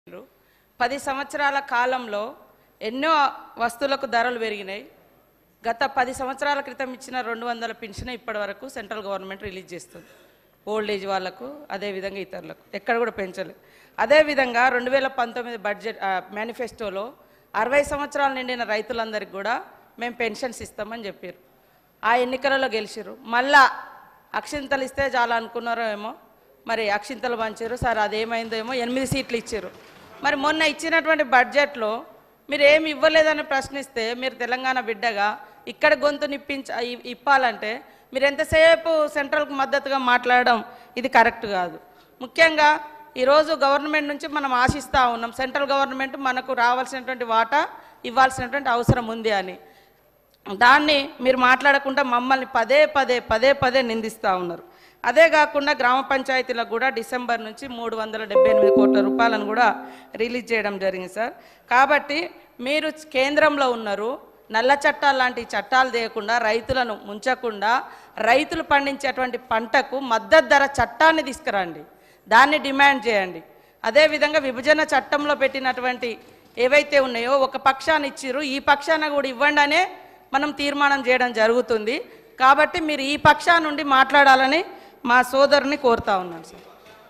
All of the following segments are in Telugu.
పది సంవత్సరాల కాలంలో ఎన్నో వస్తువులకు ధరలు పెరిగినాయి గత పది సంవత్సరాల క్రితం ఇచ్చిన రెండు వందల పెన్షన్ ఇప్పటి వరకు సెంట్రల్ గవర్నమెంట్ రిలీజ్ చేస్తుంది ఓల్డ్ ఏజ్ వాళ్ళకు అదేవిధంగా ఇతరులకు ఎక్కడ కూడా పెంచలేదు అదేవిధంగా రెండు వేల పంతొమ్మిది బడ్జెట్ ఆ, మేనిఫెస్టోలో అరవై సంవత్సరాలు నిండిన రైతులందరికీ కూడా మేము పెన్షన్స్ ఇస్తామని చెప్పారు ఆ ఎన్నికలలో గెలిచారు మళ్ళా అక్షింతలు ఇస్తే చాలా అనుకున్నారో ఏమో మరి అక్షింతలు పంచారు సార్ అదేమైందో ఏమో ఎనిమిది సీట్లు ఇచ్చారు మరి మొన్న ఇచ్చినటువంటి బడ్జెట్లో మీరు ఏమి ఇవ్వలేదని ప్రశ్నిస్తే మీరు తెలంగాణ బిడ్డగా ఇక్కడ గొంతు నిప్పించ ఇ- ఇప్పాలంటే మీరు ఎంతసేపు సెంట్రల్కి మద్దతుగా మాట్లాడడం ఇది కరెక్ట్ కాదు ముఖ్యంగా ఈరోజు గవర్నమెంట్ నుంచి మనం ఆశిస్తూ ఉన్నాం సెంట్రల్ గవర్నమెంట్ మనకు రావాల్సినటువంటి వాటా ఇవ్వాల్సినటువంటి అవసరం ఉంది అని దాన్ని మీరు మాట్లాడకుండా మమ్మల్ని పదే పదే పదే పదే నిందిస్తూ ఉన్నారు అదే కాకుండా గ్రామ పంచాయతీలకు కూడా డిసెంబర్ నుంచి మూడు వందల డెబ్బై ఎనిమిది కోట్ల రూపాయలను కూడా రిలీజ్ చేయడం జరిగింది సార్ కాబట్టి మీరు కేంద్రంలో ఉన్నారు నల్ల చట్టాలు లాంటి చట్టాలు చేయకుండా రైతులను ముంచకుండా రైతులు పండించేటువంటి పంటకు మద్దతు ధర చట్టాన్ని తీసుకురండి దాన్ని డిమాండ్ చేయండి అదేవిధంగా విభజన చట్టంలో పెట్టినటువంటి ఏవైతే ఉన్నాయో ఒక పక్షాన్ని ఇచ్చిర్రు ఈ పక్షాన కూడా ఇవ్వండి అనే మనం తీర్మానం చేయడం జరుగుతుంది కాబట్టి మీరు ఈ పక్షా నుండి మాట్లాడాలని మా సోదరుని కోరుతా ఉన్నాను సార్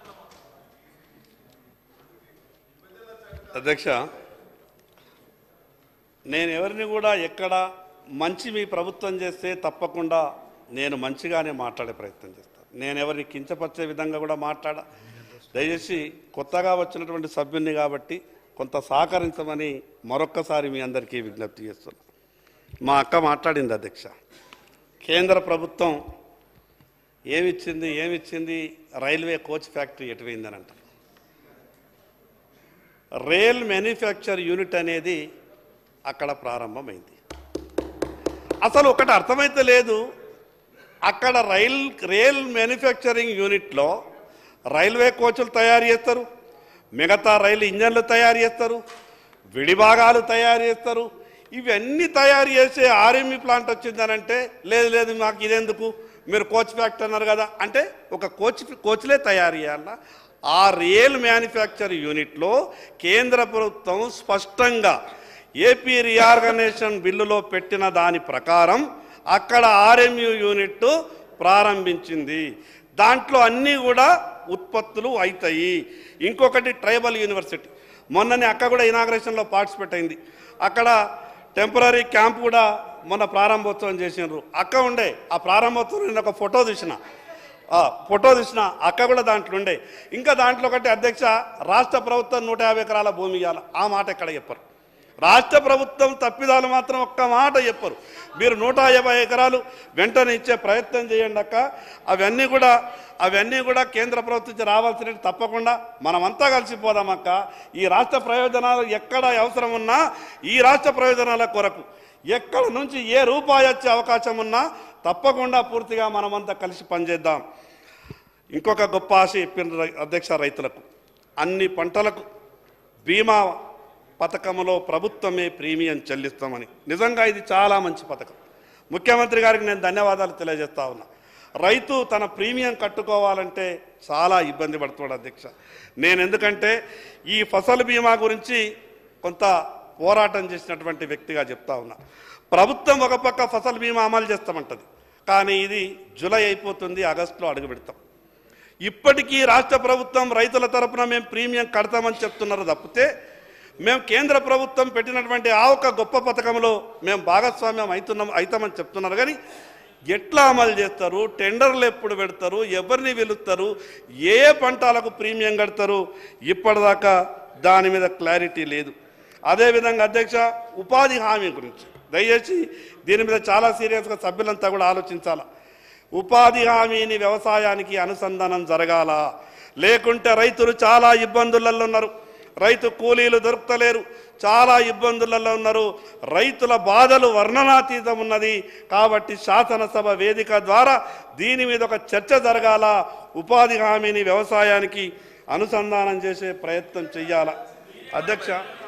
అధ్యక్ష నేను ఎవరిని కూడా ఎక్కడ మంచి మీ ప్రభుత్వం చేస్తే తప్పకుండా నేను మంచిగానే మాట్లాడే ప్రయత్నం చేస్తాను నేను ఎవరిని కించపరిచే విధంగా కూడా మాట్లాడ దయచేసి కొత్తగా వచ్చినటువంటి సభ్యుని కాబట్టి కొంత సహకరించమని మరొక్కసారి మీ అందరికీ విజ్ఞప్తి చేస్తున్నాను మా అక్క మాట్లాడింది అధ్యక్ష కేంద్ర ప్రభుత్వం ఏమిచ్చింది ఏమిచ్చింది రైల్వే కోచ్ ఫ్యాక్టరీ ఎటువైందని అంటారు రైల్ మ్యానుఫ్యాక్చర్ యూనిట్ అనేది అక్కడ ప్రారంభమైంది అసలు ఒకటి అర్థమైతే లేదు అక్కడ రైల్ రైల్ మ్యానుఫ్యాక్చరింగ్ యూనిట్లో రైల్వే కోచ్లు తయారు చేస్తారు మిగతా రైలు ఇంజన్లు తయారు చేస్తారు విడిభాగాలు తయారు చేస్తారు ఇవన్నీ తయారు చేసే ఆర్ఎంఈ ప్లాంట్ వచ్చిందనంటే లేదు లేదు మాకు ఇదెందుకు మీరు కోచ్ ఫ్యాక్టరీ అన్నారు కదా అంటే ఒక కోచ్ కోచ్లే తయారు చేయాలా ఆ రియల్ మ్యానుఫ్యాక్చర్ యూనిట్లో కేంద్ర ప్రభుత్వం స్పష్టంగా ఏపీ రీఆర్గనైజేషన్ బిల్లులో పెట్టిన దాని ప్రకారం అక్కడ ఆర్ఎంయు యూనిట్ ప్రారంభించింది దాంట్లో అన్నీ కూడా ఉత్పత్తులు అవుతాయి ఇంకొకటి ట్రైబల్ యూనివర్సిటీ మొన్ననే అక్క కూడా ఇనాగ్రేషన్లో పార్టిసిపేట్ అయింది అక్కడ టెంపరీ క్యాంప్ కూడా మొన్న ప్రారంభోత్సవం చేసినారు అక్క ఉండే ఆ ప్రారంభోత్సవం నేను ఒక ఫోటో తీసిన ఆ, ఫోటో తీసిన అక్క కూడా దాంట్లో ఉండే ఇంకా దాంట్లో ఒకటి అధ్యక్ష రాష్ట్ర ప్రభుత్వం నూట యాభై ఎకరాల భూమి ఇవ్వాలి ఆ మాట ఎక్కడ చెప్పరు రాష్ట్ర ప్రభుత్వం తప్పిదాలు మాత్రం ఒక్క మాట చెప్పరు మీరు నూట యాభై ఎకరాలు వెంటనే ఇచ్చే ప్రయత్నం చేయండి అక్క అవన్నీ కూడా అవన్నీ కూడా కేంద్ర ప్రభుత్వం నుంచి రావాల్సినవి తప్పకుండా మనమంతా కలిసిపోదాం అక్క ఈ రాష్ట్ర ప్రయోజనాలు ఎక్కడ అవసరం ఉన్నా ఈ రాష్ట్ర ప్రయోజనాల కొరకు ఎక్కడ నుంచి ఏ రూపాయి వచ్చే అవకాశం ఉన్నా తప్పకుండా పూర్తిగా మనమంతా కలిసి పనిచేద్దాం ఇంకొక గొప్ప ఆశ చెప్పిన రై- అధ్యక్ష రైతులకు అన్ని పంటలకు బీమా పథకంలో ప్రభుత్వమే ప్రీమియం చెల్లిస్తామని నిజంగా ఇది చాలా మంచి పథకం ముఖ్యమంత్రి గారికి నేను ధన్యవాదాలు తెలియజేస్తా ఉన్నా రైతు తన ప్రీమియం కట్టుకోవాలంటే చాలా ఇబ్బంది పడుతున్నాడు అధ్యక్ష నేను ఎందుకంటే ఈ ఫసల్ బీమా గురించి కొంత పోరాటం చేసినటువంటి వ్యక్తిగా చెప్తా ఉన్నా ప్రభుత్వం ఒక పక్క ఫసల్ బీమా అమలు చేస్తామంటది కానీ ఇది జూలై అయిపోతుంది ఆగస్టులో అడుగు పెడతాం ఇప్పటికీ రాష్ట్ర ప్రభుత్వం రైతుల తరపున మేము ప్రీమియం కడతామని చెప్తున్నారు తప్పితే మేము కేంద్ర ప్రభుత్వం పెట్టినటువంటి ఆ ఒక్క గొప్ప పథకంలో మేము భాగస్వామ్యం అవుతున్నాం అవుతామని చెప్తున్నారు కానీ ఎట్లా అమలు చేస్తారు టెండర్లు ఎప్పుడు పెడతారు ఎవరిని వెలుస్తారు ఏ ఏ పంటలకు ప్రీమియం కడతారు ఇప్పటిదాకా దాని మీద క్లారిటీ లేదు అదేవిధంగా అధ్యక్ష ఉపాధి హామీ గురించి దయచేసి దీని మీద చాలా సీరియస్గా సభ్యులంతా కూడా ఆలోచించాలా ఉపాధి హామీని వ్యవసాయానికి అనుసంధానం జరగాల లేకుంటే రైతులు చాలా ఇబ్బందులలో ఉన్నారు రైతు కూలీలు దొరుకుతలేరు చాలా ఇబ్బందులలో ఉన్నారు రైతుల బాధలు వర్ణనాతీతం ఉన్నది కాబట్టి శాసనసభ వేదిక ద్వారా దీని మీద ఒక చర్చ జరగాల ఉపాధి హామీని వ్యవసాయానికి అనుసంధానం చేసే ప్రయత్నం చెయ్యాల అధ్యక్ష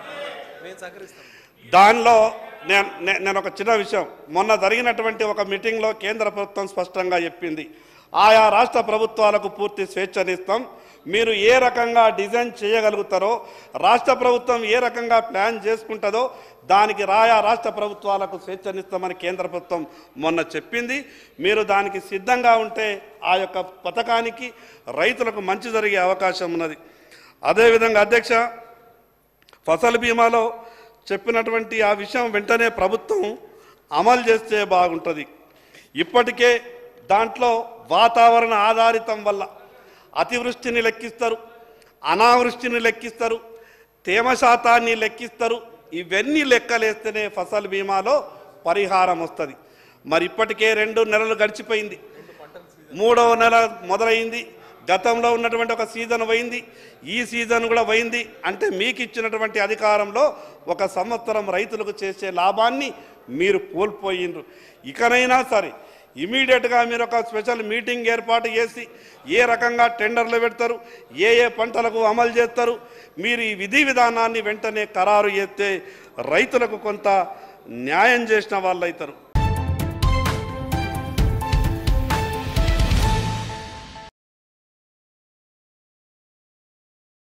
దానిలో నేను నే- నేను ఒక చిన్న విషయం మొన్న జరిగినటువంటి ఒక మీటింగ్లో కేంద్ర ప్రభుత్వం స్పష్టంగా చెప్పింది ఆయా రాష్ట్ర ప్రభుత్వాలకు పూర్తి స్వేచ్ఛనిస్తాం మీరు ఏ రకంగా డిజైన్ చేయగలుగుతారో రాష్ట్ర ప్రభుత్వం ఏ రకంగా ప్లాన్ చేసుకుంటుందో దానికి రాయా రాష్ట్ర ప్రభుత్వాలకు స్వేచ్ఛనిస్తామని కేంద్ర ప్రభుత్వం మొన్న చెప్పింది మీరు దానికి సిద్ధంగా ఉంటే ఆ యొక్క పథకానికి రైతులకు మంచి జరిగే అవకాశం ఉన్నది అదేవిధంగా అధ్యక్ష ఫసల్ బీమాలో చెప్పినటువంటి ఆ విషయం వెంటనే ప్రభుత్వం అమలు చేస్తే బాగుంటుంది ఇప్పటికే దాంట్లో వాతావరణ ఆధారితం వల్ల అతివృష్టిని లెక్కిస్తారు అనావృష్టిని లెక్కిస్తారు తేమ శాతాన్ని లెక్కిస్తారు ఇవన్నీ లెక్కలేస్తేనే ఫసల్ బీమాలో పరిహారం వస్తుంది మరి ఇప్పటికే రెండు నెలలు గడిచిపోయింది మూడవ నెల మొదలైంది గతంలో ఉన్నటువంటి ఒక సీజన్ పోయింది ఈ సీజన్ కూడా పోయింది అంటే మీకు ఇచ్చినటువంటి అధికారంలో ఒక సంవత్సరం రైతులకు చేసే లాభాన్ని మీరు కోల్పోయిండ్రు ఇకనైనా సరే ఇమీడియట్గా మీరు ఒక స్పెషల్ మీటింగ్ ఏర్పాటు చేసి ఏ రకంగా టెండర్లు పెడతారు ఏ ఏ పంటలకు అమలు చేస్తారు మీరు ఈ విధి విధానాన్ని వెంటనే ఖరారు చేస్తే రైతులకు కొంత న్యాయం చేసిన వాళ్ళు అవుతారు